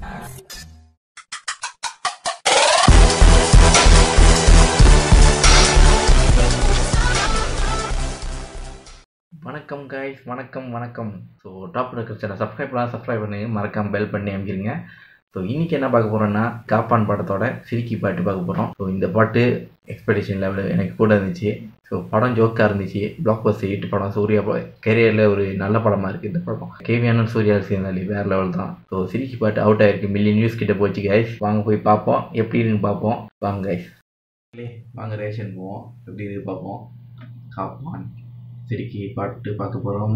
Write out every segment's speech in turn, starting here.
வணக்கம் கைஸ் வணக்கம் வணக்கம் ஸோ டாப் இருக்கிற சேனல் சப்ஸ்கிரைப் பண்ணலாம் சப்ஸ்கிரைப் பண்ணி மறக்காம பெல் பண்ணி அமைக்கிறீங்க ஸோ இன்றைக்கி என்ன பார்க்க போகிறோன்னா காப்பான் படத்தோட சிரிக்கி பாட்டு பார்க்க போகிறோம் ஸோ இந்த பாட்டு எக்ஸ்பெக்டேஷன் லெவல் எனக்கு கூட இருந்துச்சு ஸோ படம் ஜோக்காக இருந்துச்சு பிளாக் பஸ் ஹிட் படம் சூர்யா கெரியரில் ஒரு நல்ல படமாக இருக்குது இந்த படம் கேவியான சூர்யா சேர்ந்தாலே வேறு லெவல் தான் ஸோ சிரிக்கி பாட்டு அவுட் ஆயிருக்கு மில்லியன் நியூஸ் கிட்ட போச்சு கைஸ் வாங்க போய் பார்ப்போம் எப்படி இருக்குன்னு பார்ப்போம் வாங்க கைஸ் வாங்க ரேஷன் போவோம் எப்படி இருக்கு பார்ப்போம் காப்பான் சிரிக்கி பாட்டு பார்க்க போகிறோம்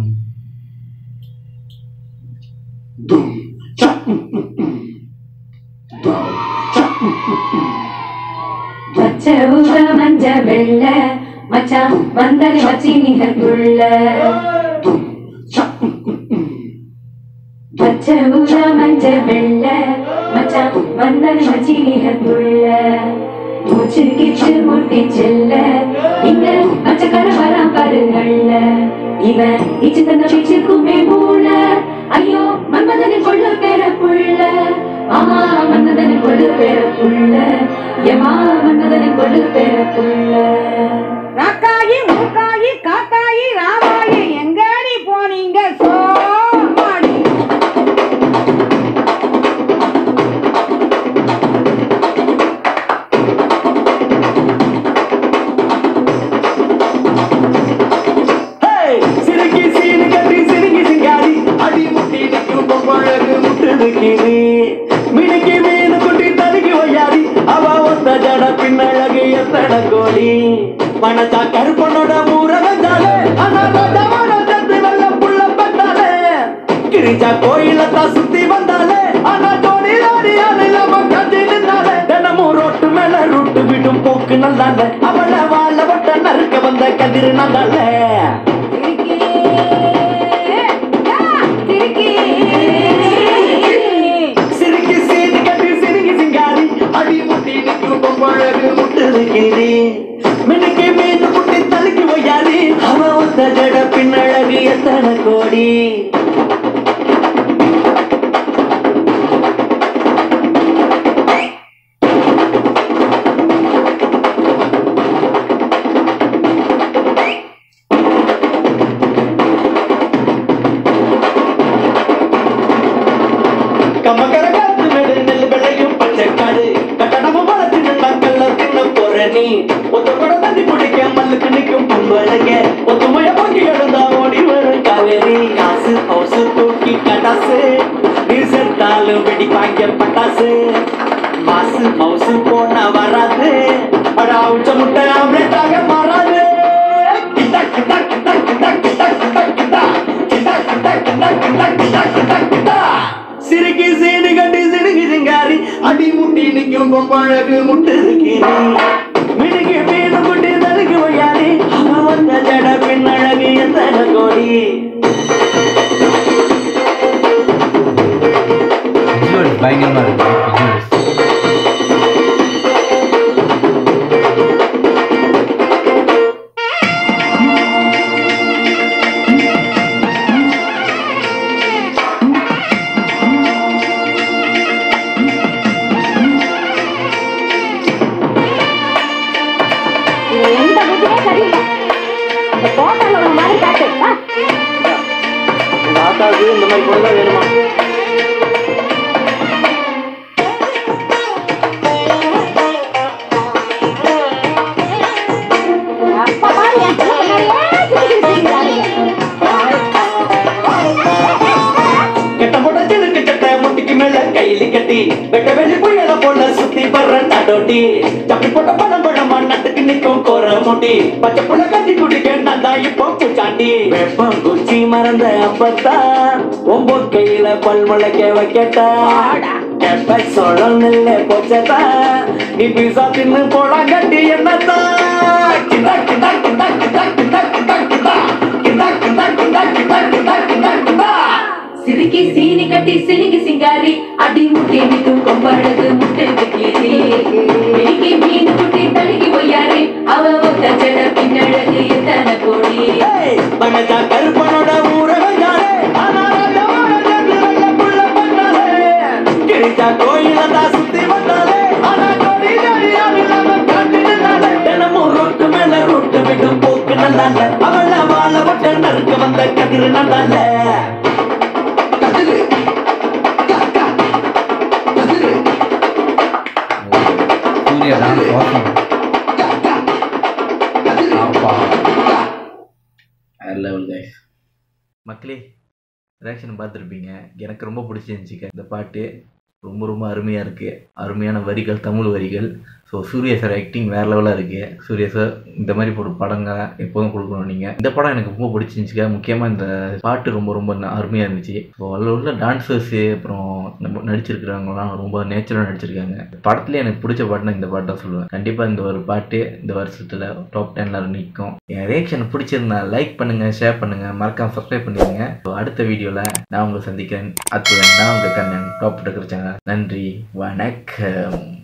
Dum, cha, mm, mm, mm. Dum, cha, mm, mm, mm. பச்சை ஊத மஞ்ச வெள்ள மச்சான் வந்தனை வச்சி நிகழ்ந்துள்ள Dum, cha, mm, mm, mm. பச்சை ஊத மஞ்ச வெள்ள மச்சான் வந்தனை வச்சி நிகழ்ந்துள்ள மூச்சு கிச்சு முட்டி செல்ல இங்க பச்சைக்கார வரான் பாருங்கள்ல இவன் இச்சு தந்த பிச்சுக்குமே மூள ஐயோ மன்மதனை கொள்ள பேர புள்ள ஆமா மன்மதனை கொள்ள பேர புள்ள ஏமா மன்மதனை கொள்ள பேர புள்ள ராக்காயி மூக்காயி காக்காயி ராமாயி எங்கடி போனீங்க சோமாடி Hey! சிறுகி சீனு கட்டி சிறுகி சிங்காரி அடி முட்டி நிற்கும் பொம்பழகு முட்டுது கிளி மினுக்கி மீனு குட்டி தடுக்கி வையாரி அவ ஒத்த ஜட பின்னழகு எத்தட கோழி மனசா கருப்பனோட ஊர வந்தாலே அனாரோட சத்து வெள்ள புள்ள பெற்றாலே கிரிஜா கோயிலத்தா சுத்தி வந்தாலே ஆனா தோணி லாரி இல்லாம கஞ்சி நின்னாலே தினமும் ரோட்டு மேல ரூட்டு விடும் போக்கு நல்லால அவள வாழ வட்ட நறுக்க வந்த கதிர் நல்லால சிறுகி சீனு கட்டி சிறுகி சிங்காரி அடி முட்டி நிற்கும் பொம்பழகு முட்டுது கிளி மினுக்கி மீன் முட்டி தலுக்கி வையாரி அவ ஒத்த ஜட பின்னழகு எத்தனை கோடி கம்மக்கர காத்து மேடு நெல் வெள்ளையும் பச்சைக்காடு கட்டணமும் வளர்த்து நல்லாக்கல்ல தின்ன போற நீ ஒத்த கூட தண்ணி குடிக்க மல்லுக்கு நிற்கும் பொங்கலுங்க ஒத்துமைய பொங்கி எழுந்தா ஓடி வரும் காவேரி காசு ஹவுசு தூக்கி கடாசு நீ செத்தாலும் வெடி வாங்க பட்டாசு மாசு மவுசு போனா வராது அட அவுச்ச முட்டை ஆம்லெட்டாக மாறாது கிட்டா கிட்டா கிட்டா கிட்டா கிட்டா கிட்டா கிட்டா கிட்டா கிட்டா கிட்டா கிட்டா கிட்டா கிட்டா கிட்டா சிறுகி சீனு கட்டி சிறுகி சிங்காரி அடி முட்டி நிற்கும் பொம்பழகு முட்டு இருக்கிறி மினுக்கு மீனு குட்டி தலுக்கு வையாரி அவ வந்த ஜட பின்னழகு எத்தனை கோடி விஜுவல்ஸ் பயங்கரமாக இருக்கு விஜுவல்ஸ் எந்த புத்தியே சரியில்லை இந்த போட்டோல ஒரு மாதிரி காட்டு ஆ? உங்க ஆத்தாவுக்கு இந்த மாதிரி பொண்ணு தான் வேணுமா அப்பா பாரு என் பிள்ளை பின்னாடியே சுத்திக்கிட்டு இருக்கீங்க. கெட்ட போட்ட சிலுக்கு சட்டை முட்டிக்கு மேல கையில கட்டி வெட்ட வெளி புயல போல சுத்தி வர்ற நடோட்டி சப்பி போட்ட பணம் பழமா நட்டுக்கு நிக்கும் கோர முட்டி பச்சை புள்ள கட்டி குடிக்க நான் தான் இப்போ பூச்சாண்டி வெப்பம் குச்சி மறந்த அப்பத்தா ஒம்போ கையில பல் முளைக்க வைக்கட்டா எப்ப சோழம் நெல்ல போச்சதா நீ பீசா தின்னு போடா கட்டி என்னத்தா கிண்டா கிண்டா கிண்டா கிண்டா கிண்டா கிண்டா கிண்டா கிண்டா கிண்டா கிண்டா கிண்டா கிண்டா கிண்டா கிண்டா சிரிக்கி சீனி கட்டி சினிகி சிங்காரி அடி முட்டி நிற்கும் கொம்பழகு முட்டை கீரி மினிக்கி மீன் குட்டி தழுகி ஒய்யாரி அவ ஒத்த ஜட பின்னழகு எத்தனை கோடி ஏய், மனசா கருப்பனோட ஊரக ஜாலே, ஆனா ராஜாவோட ஜென்ம வெள்ள புள்ள பண்ணாலே. கிழிச்ச அடிச்சா கோயில தான் சுத்தி வந்தாலே ஆனா கோடி ஜாலியாக இல்லாம காட்டி நின்னாலே தினமும் ரோட்டு மேல ரோட்டு விடும் போக்கு நல்லால அவள வாழ விட்ட நறுக்க வந்த கதிரு நல்லால கதிரு கா, கா, கதிரு சூர்யா டான்ஸ் வாசம் கா, கா, கதிரு ஆப்பா வேற லெவல் கைஸ் மக்களே ரியாக்ஷன் பார்த்துருப்பீங்க எனக்கு ரொம்ப பிடிச்சிருந்துச்சிக்க இந்த பாட்டு ரொம்ப ரொம்ப அருமையாக இருக்குது அருமையான வரிகள் தமிழ் வரிகள் ஸோ சூர்யா சார் ஆக்டிங் வேறு லெவலாக இருக்குது சூர்யா சார் இந்த மாதிரி ஒரு படங்க எப்போதும் கொடுக்கணும் நீங்கள் இந்த படம் எனக்கு ரொம்ப பிடிச்சிருந்துச்சிக்க முக்கியமாக இந்த பாட்டு ரொம்ப ரொம்ப ந- அருமையாக இருந்துச்சு ஸோ அதில் உள்ள டான்சர்ஸு அப்புறம் நம்ம நடிச்சிருக்கிறவங்கலாம் ரொம்ப நேச்சுரலாக நடிச்சிருக்காங்க படத்துலேயே எனக்கு பிடிச்ச பாட்டுனா இந்த பாட்டு தான் சொல்லுவேன் கண்டிப்பாக இந்த ஒரு பாட்டு இந்த வருஷத்தில் டாப் டென்னில் நிற்கும் என் ரியாக்ஷன் பிடிச்சிருந்தா லைக் பண்ணுங்கள் ஷேர் பண்ணுங்கள் மறக்காம சப்ஸ்கிரைப் பண்ணிடுங்க ஸோ அடுத்த வீடியோவில் நான் உங்களை சந்திக்கிறேன் அத்துடன் நான் உங்கள் கண்ணன் டாப் டக்கர் சேனல் நன்றி வணக்கம்